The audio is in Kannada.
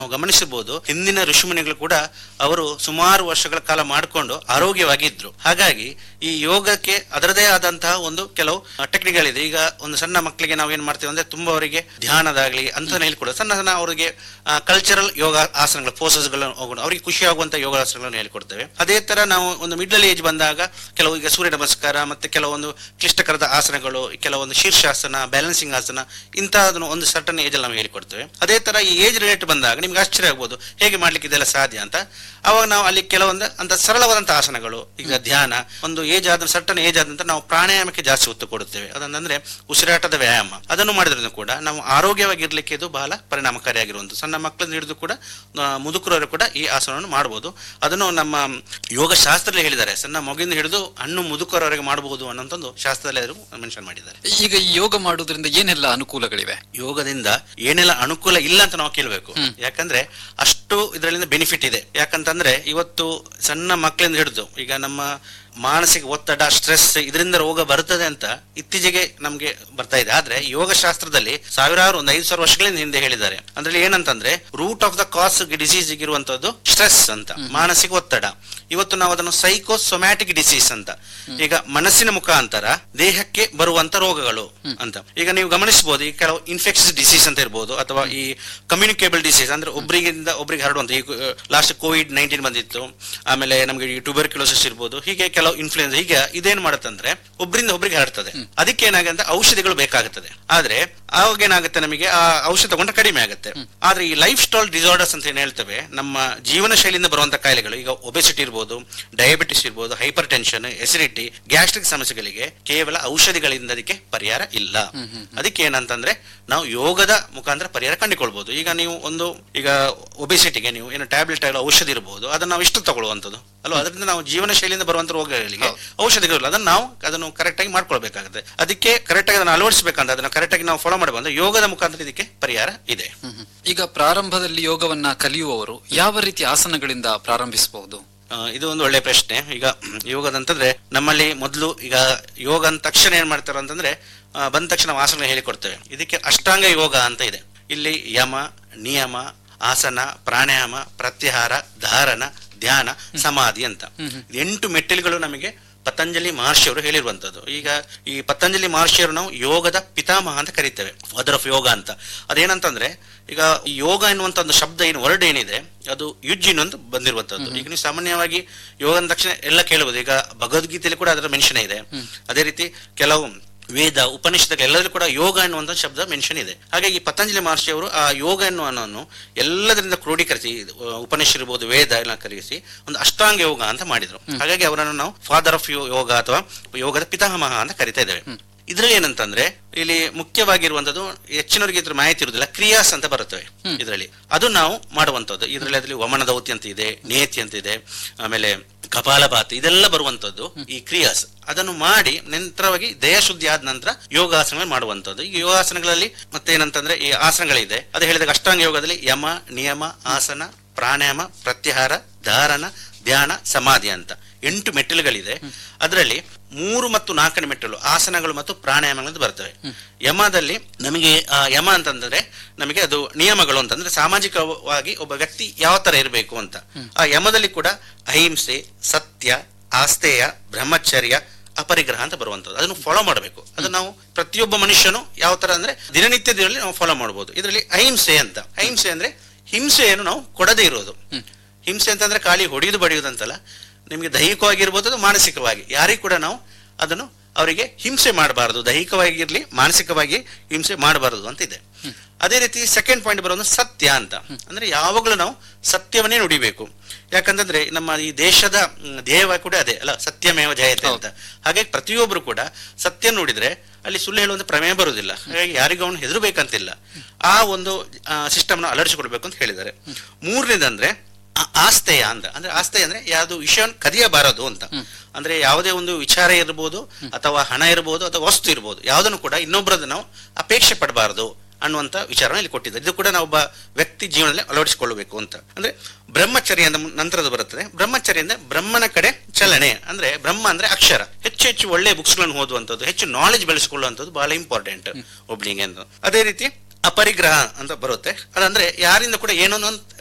ನಾವು ಗಮನಿಸಬಹುದು ಹಿಂದಿನ ಋಷಿಮುನಿಗಳು ಕೂಡ ಅವರು ಸುಮಾರು ವರ್ಷಗಳ ಕಾಲ ಮಾಡಿಕೊಂಡು ಆರೋಗ್ಯವಾಗಿ ಇದ್ರು ಹಾಗಾಗಿ ಈ ಯೋಗಕ್ಕೆ ಅದರದೇ ಆದಂತಹ ಒಂದು ಕೆಲವು ಟೆಕ್ನಿಕ್ಗಳಿದೆ ಈಗ ಒಂದು ಸಣ್ಣ ಮಕ್ಕಳಿಗೆ ನಾವು ಏನ್ ಮಾಡ್ತೇವೆ ಅಂದ್ರೆ ತುಂಬಾ ಅವರಿಗೆ ಧ್ಯಾನದಾಗ್ಲಿ ಅಂತ ಹೇಳ್ಕೊಡೋದು ಸಣ್ಣ ಸಣ್ಣ ಅವರಿಗೆ ಕಲ್ಚರಲ್ ಯೋಗ ಆಸನಗಳು ಪೋಸಸ್ಗಳನ್ನು ಅವರಿಗೆ ಖುಷಿ ಆಗುವಂತ ಯೋಗಾಸನಗಳನ್ನು ಹೇಳಿಕೊಡ್ತೇವೆ ಅದೇ ತರ ನಾವು ಒಂದು ಮಿಡ್ಲ್ ಏಜ್ ಬಂದಾಗ ಕೆಲವು ಈಗ ಸೂರ್ಯ ನಮಸ್ಕಾರ ಮತ್ತೆ ಕೆಲವೊಂದು ಕ್ಲಿಷ್ಟಕರದ ಆಸನಗಳು ಕೆಲವೊಂದು ಶೀರ್ಷಾಸನ ಬ್ಯಾಲೆನ್ಸಿಂಗ್ ಆಸನ ಇಂತಹದನ್ನು ಒಂದು ಸರ್ಟನ್ ಏಜ್ ಅಲ್ಲಿ ನಾವು ಹೇಳಿಕೊಡ್ತೇವೆ ಅದೇ ತರ ಈ ಏಜ್ ರಿಲೇಟ್ ಬಂದಾಗ ನಿಮ್ಗೆ ಆಶ್ಚರ್ಯ ಆಗ್ಬೋದು ಹೇಗೆ ಮಾಡ್ಲಿಕ್ಕೆ ಇದೆಲ್ಲ ಸಾಧ್ಯ ಅಂತ ಅವಾಗ ನಾವು ಅಲ್ಲಿ ಕೆಲವೊಂದು ಅಂತ ಸರಳವಾದಂತಹ ಆಸನಗಳು ಈಗ ಧ್ಯಾನ ಒಂದು ಏಜ್ ಆದ ಸರ್ಟನ್ ಏಜ್ ಆದಂತ ನಾವು ಪ್ರಾಣಾಯಾಮಕ್ಕೆ ಜಾಸ್ತಿ ಒತ್ತು ಕೊಡುತ್ತೇವೆ ಅದಂದ್ರೆ ಉಸಿರಾಟದ ವ್ಯಾಯಾಮ ಅದನ್ನು ಮಾಡಿದ್ರಿಂದ ಕೂಡ ನಾವು ಆರೋಗ್ಯವಾಗಿರ್ಲಿಕ್ಕೆ ಇದು ಬಹಳ ಪರಿಣಾಮಕಾರಿಯಾಗಿರುವಂತ ಸಣ್ಣ ಮಕ್ಕಳನ್ನ ಹಿಡಿದು ಕೂಡ ಆ, ಮುದುಕರವರು ಕೂಡ ಈ ಆಸನವನ್ನು ಮಾಡಬಹುದು ಅದನ್ನು ನಮ್ಮ ಯೋಗ ಶಾಸ್ತ್ರದಲ್ಲಿ ಹೇಳಿದ್ದಾರೆ ಸಣ್ಣ ಮಗುವಿಂದ ಹಿಡಿದು ಹಣ್ಣು ಮುದುಕರವರೆಗೆ ಮಾಡಬಹುದು ಅನ್ನೋಂಥದ್ದು ಶಾಸ್ತ್ರದಲ್ಲಿ ಅವರು ಮೆನ್ಷನ್ ಮಾಡಿದ್ದಾರೆ ಈಗ ಈ ಯೋಗ ಮಾಡುವುದರಿಂದ ಏನೆಲ್ಲ ಅನುಕೂಲಗಳಿವೆ ಯೋಗದಿಂದ ಏನೆಲ್ಲ ಅನುಕೂಲ ಇಲ್ಲ ಅಂತ ನಾವು ಕೇಳಬೇಕು ಯಾಕಂದ್ರೆ ಅಷ್ಟು ಇದರಿಂದ ಬೆನಿಫಿಟ್ ಇದೆ ಯಾಕಂತಂದ್ರೆ ಇವತ್ತು ಸಣ್ಣ ಮಕ್ಕಳಿಂದ ಹಿಡಿದು ಈಗ ನಮ್ಮ ಮಾನಸಿಕ ಒತ್ತಡ ಸ್ಟ್ರೆಸ್ ಇದರಿಂದ ರೋಗ ಬರ್ತದೆ ಅಂತ ಇತ್ತೀಚೆಗೆ ನಮ್ಗೆ ಬರ್ತಾ ಇದೆ ಆದ್ರೆ ಯೋಗ ಶಾಸ್ತ್ರದಲ್ಲಿ ಸಾವಿರಾರು ಒಂದು ಐದು ಸಾವಿರ ವರ್ಷಗಳಿಂದ ಹಿಂದೆ ಹೇಳಿದ್ದಾರೆ ಅಂದ್ರೆ ಏನಂತಂದ್ರೆ root of the cause disease ಇರುವಂತದ್ದು ಸ್ಟ್ರೆಸ್ ಅಂತ ಮಾನಸಿಕ ಒತ್ತಡ ಇವತ್ತು ನಾವು ಅದನ್ನು ಸೈಕೋಸೊಮ್ಯಾಟಿಕ್ ಡಿಸೀಸ್ ಅಂತ ಈಗ ಮನಸ್ಸಿನ ಮುಖಾಂತರ ದೇಹಕ್ಕೆ ಬರುವಂತ ರೋಗಗಳು ಅಂತ ಈಗ ನೀವು ಗಮನಿಸಬಹುದು ಈ ಕೆಲವು ಇನ್ಫೆಕ್ಷಸ್ ಡಿಸೀಸ್ ಅಂತ ಇರ್ಬೋದು ಅಥವಾ ಈ ಕಮ್ಯುನಿಕೇಬಲ್ ಡಿಸೀಸ್ ಅಂದ್ರೆ ಒಬ್ಬರಿಗಿಂದ ಒಬ್ಬರಿಗೆ ಹರಡುವಂತ ಈ ಲಾಸ್ಟ್ ಕೋವಿಡ್ ನೈನ್ಟೀನ್ ಬಂದಿತ್ತು ಆಮೇಲೆ ನಮಗೆ ಈ ಟ್ಯೂಬರ್ಕ್ಯುಲೋಸಿಸ್ ಇರ್ಬೋದು ಹೀಗೆ ಕೆಲವು ಇನ್ಫ್ಲೂಯೆನ್ಸ್ ಹೀಗೆ ಇದೇನ್ ಮಾಡುತ್ತಂದ್ರೆ ಒಬ್ಬರಿಂದ ಒಬ್ಬರಿಗೆ ಹರಡ್ತದೆ ಅದಕ್ಕೆ ಏನಾಗುತ್ತೆ ಔಷಧಿಗಳು ಬೇಕಾಗುತ್ತದೆ ಆದ್ರೆ ಆವಾಗ ಏನಾಗುತ್ತೆ ನಮಗೆ ಆ ಔಷಧ ತಗೊಂಡ್ರೆ ಕಡಿಮೆ ಆಗುತ್ತೆ ಆದ್ರೆ ಈ ಲೈಫ್ ಸ್ಟೈಲ್ ಡಿಸಾರ್ಡರ್ಸ್ ಅಂತ ಏನ್ ಹೇಳ್ತೇವೆ ನಮ್ಮ ಜೀವನ ಶೈಲಿಯಿಂದ ಬರುವಂತ ಕಾಯಿಲೆಗಳು ಈಗ ಒಬೆಸಿಟಿ ಇರ್ಬೋದು ಡಯಾಬಿಟಿಸ್ ಇರ್ಬೋದು ಹೈಪರ್ ಟೆನ್ಷನ್ ಎಸಿಡಿಟಿ ಗ್ಯಾಸ್ಟ್ರಿಕ್ ಸಮಸ್ಯೆಗಳಿಗೆ ಕೇವಲ ಔಷಧಿಗಳಿಂದ ಅದಕ್ಕೆ ಪರಿಹಾರ ಇಲ್ಲ ಅದಕ್ಕೆ ಏನಂತಂದ್ರೆ ನಾವು ಯೋಗದ ಮುಖಾಂತರ ಪರಿಹಾರ ಕಂಡುಕೊಳ್ಬಹುದು ಈಗ ನೀವು ಒಂದು ಈಗ ಒಬೆಸಿಟಿಗೆ ನೀವು ಏನು ಟ್ಯಾಬ್ಲೆಟ್ ಆಗಲಿ ಔಷಧಿ ಇರಬಹುದು ಅದನ್ನ ನಾವು ಇಷ್ಟು ತಗೊಳ್ಳುವಂಥದ್ದು ಅಲ್ವಾ ಅದರಿಂದ ನಾವು ಜೀವನ ಶೈಲಿಯಿಂದ ಬರುವಂತ ರೋಗಗಳಿಗೆ ಔಷಧಿಗಳಿಲ್ಲ ಅದನ್ನ ನಾವು ಅದನ್ನು ಕರೆಕ್ಟ್ ಆಗಿ ಮಾಡ್ಕೊಳ್ಬೇಕಾಗುತ್ತೆ ಅದಕ್ಕೆ ಕರೆಕ್ಟ್ ಆಗಿ ಅದನ್ನು ಅಳವಡಿಸಬೇಕಂತ ಅದನ್ನ ಕರೆಕ್ಟ್ ಆಗಿ ನಾವು ಫಾಲೋ ಮಾಡಿ ಬಂದ್ರೆ ಯೋಗದ ಮುಖಾಂತರ ಇದಕ್ಕೆ ಪರಿಹಾರ ಇದೆ ಹ್ಮ್. ಈಗ ಪ್ರಾರಂಭದಲ್ಲಿ ಯೋಗವನ್ನ ಕಲಿಯುವವರು ಯಾವ ರೀತಿ ಆಸನಗಳಿಂದ ಪ್ರಾರಂಭಿಸಬಹುದು ಆ, ಇದು ಒಂದು ಒಳ್ಳೆ ಪ್ರಶ್ನೆ ಈಗ ಯೋಗದಂತಂದ್ರೆ ನಮ್ಮಲ್ಲಿ ಮೊದಲು ಈಗ ಯೋಗ ಅಂದ ತಕ್ಷಣ ಏನ್ ಮಾಡ್ತಾರೆ ಅಂತಂದ್ರೆ ಆ, ಬಂದ ತಕ್ಷಣ ನಾವು ಆಸನ ಹೇಳಿಕೊಡ್ತೇವೆ ಇದಕ್ಕೆ ಅಷ್ಟಾಂಗ ಯೋಗ ಅಂತ ಇದೆ ಇಲ್ಲಿ ಯಮ ನಿಯಮ ಆಸನ ಪ್ರಾಣಾಯಾಮ ಪ್ರತ್ಯಾಹಾರ ಧಾರಣ ಧ್ಯಾನ ಸಮಾಧಿ ಅಂತ ಎಂಟು ಮೆಟ್ಟಿಲುಗಳು ನಮಗೆ ಪತಂಜಲಿ ಮಹರ್ಷಿಯವರು ಹೇಳಿರುವಂತದ್ದು ಈಗ ಈ ಪತಂಜಲಿ ಮಹರ್ಷಿಯವರು ನಾವು ಯೋಗದ ಪಿತಾಮಹ ಅಂತ ಕರಿತೇವೆ ಮದರ್ ಆಫ್ ಯೋಗ ಅಂತ ಅದೇನಂತಂದ್ರೆ ಈಗ ಈ ಯೋಗ ಎನ್ನುವಂತ ಒಂದು ಶಬ್ದ ಏನು ವರ್ಡ್ ಏನಿದೆ ಅದು ಯುಜ್ ಇನ್ನೊಂದು ಬಂದಿರುವಂತದ್ದು ಈಗ ನೀವು ಸಾಮಾನ್ಯವಾಗಿ ಯೋಗ ಅಂದ ತಕ್ಷಣ ಎಲ್ಲ ಕೇಳಬಹುದು ಈಗ ಭಗವದ್ಗೀತೆಯಲ್ಲಿ ಕೂಡ ಅದರ ಮೆನ್ಷನ್ ಇದೆ ಅದೇ ರೀತಿ ಕೆಲವು ವೇದ ಉಪನಿಷತ್ ಎಲ್ಲದಲ್ಲೂ ಕೂಡ ಯೋಗ ಎನ್ನುವಂತ ಶಬ್ದ ಮೆನ್ಷನ್ ಇದೆ ಹಾಗಾಗಿ ಪತಂಜಲಿ ಮಹರ್ಷಿ ಅವರು ಆ ಯೋಗ ಎನ್ನುವನನ್ನು ಎಲ್ಲದರಿಂದ ಕ್ರೋಢೀಕರಿಸಿ ಅಹ್, ಉಪನಿಷತ್ ಇರ್ಬೋದು ವೇದ ಎಲ್ಲ ಕರೆಸಿ ಒಂದು ಅಷ್ಟಾಂಗ ಯೋಗ ಅಂತ ಮಾಡಿದ್ರು ಹಾಗಾಗಿ ಅವರನ್ನು ನಾವು ಫಾದರ್ ಆಫ್ ಯೋಗ ಅಥವಾ ಯೋಗದ ಪಿತಾಮಹ ಅಂತ ಕರಿತಾ ಇದ್ದೇವೆ ಇದ್ರಲ್ಲಿ ಏನಂತಂದ್ರೆ ಇಲ್ಲಿ ಮುಖ್ಯವಾಗಿರುವಂತದ್ದು ಹೆಚ್ಚಿನವರಿಗೆ ಇದ್ರ ಮಾಹಿತಿ ಇರುವುದಿಲ್ಲ ಕ್ರಿಯಾಸ್ ಅಂತ ಬರುತ್ತವೆ ಇದರಲ್ಲಿ ಅದು ನಾವು ಮಾಡುವಂತದ್ದು ಇದರಲ್ಲಿ ಅದರಲ್ಲಿ ವಮನ ದೌತಿ ಅಂತ ಇದೆ ನೇತಿ ಅಂತ ಇದೆ ಆಮೇಲೆ ಕಪಾಲಭಾತಿ ಇದೆಲ್ಲ ಬರುವಂತದ್ದು ಈ ಕ್ರಿಯಾಸ್ ಅದನ್ನು ಮಾಡಿ ನಂತರವಾಗಿ ದೇಹ ಶುದ್ಧಿ ಆದ ನಂತರ ಯೋಗಾಸನ ಮಾಡುವಂತದ್ದು ಈ ಯೋಗಾಸನಗಳಲ್ಲಿ ಮತ್ತೆ ಏನಂತಂದ್ರೆ ಈ ಆಸನಗಳಿದೆ ಅದು ಹೇಳಿದಾಗ ಅಷ್ಟಾಂಗ ಯೋಗದಲ್ಲಿ ಯಮ ನಿಯಮ ಆಸನ ಪ್ರಾಣಾಯಾಮ ಪ್ರತ್ಯಾಹಾರ ಧಾರಣ ಧ್ಯಾನ ಸಮಾಧಿ ಅಂತ ಎಂಟು ಮೆಟ್ಟಿಲುಗಳಿದೆ ಅದರಲ್ಲಿ ಮೂರು ಮತ್ತು ನಾಲ್ಕನೇ ಮೆಟ್ಟಿಲು ಆಸನಗಳು ಮತ್ತು ಪ್ರಾಣಾಯಾಮಗಳು ಬರ್ತವೆ ಯಮದಲ್ಲಿ ನಮಗೆ ಆ ಯಮ ಅಂತಂದ್ರೆ ನಮಗೆ ಅದು ನಿಯಮಗಳು ಅಂತಂದ್ರೆ ಸಾಮಾಜಿಕವಾಗಿ ಒಬ್ಬ ವ್ಯಕ್ತಿ ಯಾವ ತರ ಇರಬೇಕು ಅಂತ ಆ ಯಮದಲ್ಲಿ ಕೂಡ ಅಹಿಂಸೆ ಸತ್ಯ ಆಸ್ತೇಯ ಬ್ರಹ್ಮಚರ್ಯ ಅಪರಿಗ್ರಹ ಅಂತ ಬರುವಂತದ್ದು ಅದನ್ನು ಫಾಲೋ ಮಾಡಬೇಕು ಅದು ನಾವು ಪ್ರತಿಯೊಬ್ಬ ಮನುಷ್ಯನು ಯಾವ ತರ ಅಂದ್ರೆ ದಿನನಿತ್ಯದಲ್ಲಿ ನಾವು ಫಾಲೋ ಮಾಡಬಹುದು ಇದರಲ್ಲಿ ಅಹಿಂಸೆ ಅಂತ ಅಹಿಂಸೆ ಅಂದ್ರೆ ಹಿಂಸೆಯನ್ನು ನಾವು ಕೊಡದೇ ಇರೋದು ಹಿಂಸೆ ಅಂತಂದ್ರೆ ಖಾಲಿ ಹೊಡೆಯುವುದು ಬಡಿಯುವುದು ಅಂತಲ್ಲ ನಿಮಗೆ ದೈಹಿಕವಾಗಿರ್ಬೋದು ಅದು ಮಾನಸಿಕವಾಗಿ ಯಾರಿಗೂ ಕೂಡ ನಾವು ಅದನ್ನು ಅವರಿಗೆ ಹಿಂಸೆ ಮಾಡಬಾರದು ದೈಹಿಕವಾಗಿರ್ಲಿ ಮಾನಸಿಕವಾಗಿ ಹಿಂಸೆ ಮಾಡಬಾರದು ಅಂತ ಇದೆ ಅದೇ ರೀತಿ ಸೆಕೆಂಡ್ ಪಾಯಿಂಟ್ ಬರೋದು ಸತ್ಯ ಅಂತ ಅಂದ್ರೆ ಯಾವಾಗಲೂ ನಾವು ಸತ್ಯವನ್ನೇ ನುಡಿಬೇಕು ಯಾಕಂತಂದ್ರೆ ನಮ್ಮ ಈ ದೇಶದ ಮ್, ಧ್ಯೇಯವಾಗಿ ಕೂಡ ಅದೇ ಅಲ್ಲ ಸತ್ಯಮೇವ ಜಯತೆ ಅಂತ ಹಾಗಾಗಿ ಪ್ರತಿಯೊಬ್ಬರು ಕೂಡ ಸತ್ಯ ನುಡಿದ್ರೆ ಅಲ್ಲಿ ಸುಳ್ಳು ಹೇಳುವಂತ ಪ್ರಮೇಯ ಬರುವುದಿಲ್ಲ ಹಾಗಾಗಿ ಯಾರಿಗೂ ಅವನು ಹೆದರಬೇಕಂತಿಲ್ಲ ಆ ಒಂದು ಸಿಸ್ಟಮ್ ಅಳವಡಿಸಿಕೊಡ್ಬೇಕು ಅಂತ ಹೇಳಿದ್ದಾರೆ ಮೂರನೇದಂದ್ರೆ ಆ- ಆಸ್ತೆಯ ಅಂತ ಅಂದ್ರೆ ಆಸ್ತೆಯ ಅಂದ್ರೆ ಯಾವುದು ವಿಷಯವನ್ನು ಕದಿಯಬಾರದು ಅಂತ ಅಂದ್ರೆ ಯಾವುದೇ ಒಂದು ವಿಚಾರ ಇರ್ಬೋದು ಅಥವಾ ಹಣ ಇರ್ಬೋದು ಅಥವಾ ವಸ್ತು ಇರ್ಬೋದು ಯಾವುದನ್ನು ಕೂಡ ಇನ್ನೊಬ್ಬರದ್ದು ನಾವು ಅಪೇಕ್ಷೆ ಪಡಬಾರದು ಅನ್ನುವಂತ ವಿಚಾರವನ್ನು ಇಲ್ಲಿ ಕೊಟ್ಟಿದ್ದಾರೆ ಇದು ಕೂಡ ನಾವು ಒಬ್ಬ ವ್ಯಕ್ತಿ ಜೀವನದಲ್ಲಿ ಅಳವಡಿಸಿಕೊಳ್ಳಬೇಕು ಅಂತ ಅಂದ್ರೆ ಬ್ರಹ್ಮಚರ್ಯ ಅಂತ ನಂತರದ ಬರುತ್ತದೆ ಬ್ರಹ್ಮಚರ್ಯ ಅಂದ್ರೆ ಬ್ರಹ್ಮನ ಕಡೆ ಚಲನೆ ಅಂದ್ರೆ ಬ್ರಹ್ಮ ಅಂದ್ರೆ ಅಕ್ಷರ ಹೆಚ್ಚು ಹೆಚ್ಚು ಒಳ್ಳೆ ಬುಕ್ಸ್ ಗಳನ್ನು ಓದುವಂತದ್ದು ಹೆಚ್ಚು ನಾಲೆಜ್ ಬೆಳೆಸಿಕೊಳ್ಳುವಂತದ್ದು ಬಹಳ ಇಂಪಾರ್ಟೆಂಟ್ ಒಬ್ಳಿಗೆ ಅಂತ ಅದೇ ರೀತಿ ಅಪರಿಗ್ರಹ ಅಂತ ಬರುತ್ತೆ ಅದಂದ್ರೆ ಯಾರಿಂದ ಕೂಡ ಏನೋ